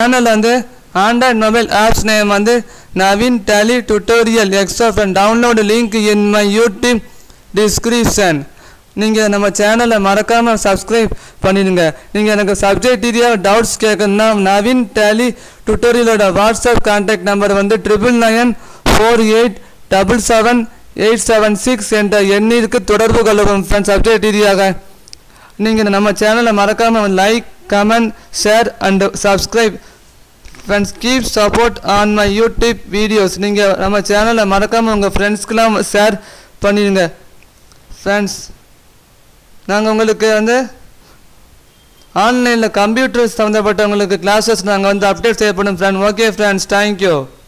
channel வந்து Android mobile apps name வந்து Naveen tally tutorial extra download link in my YouTube description நீங்கள் நம்ம சேனலை மறக்காமல் சப்ஸ்கிரைப் பண்ணிடுங்க நீங்கள் எனக்கு சப்ஜெக்ட் ரீதியாக டவுட்ஸ் கேட்கணும்னா நவீன் டேலி டுட்டோரியலோட வாட்ஸ்அப் கான்டாக்ட் நம்பர் வந்து triple nine four eight double seven eight seven six என்ற எண்ணிற்கு தொடர்பு கொள்ளவும் ஃப்ரெண்ட்ஸ் சப்ஜெக்ட் ரீதியாக நீங்கள் நம்ம சேனலை மறக்காமல் like comment share and subscribe friends keep support on my YouTube videos நீங்கள் நம்ம சேனலை மறக்காமல் உங்கள் ஃப்ரெண்ட்ஸ்க்கெலாம் ஷேர் பண்ணிடுங்க ஃப்ரெண்ட்ஸ் நாங்கள் உங்களுக்கு வந்து ஆன்லைனில் கம்ப்யூட்டர் சம்மந்தப்பட்டவங்களுக்கு கிளாஸஸ் நாங்கள் வந்து அப்டேட் செய்யப்படும் ஃப்ரெண்ட் ஓகே ஃப்ரெண்ட்ஸ் தேங்க்யூ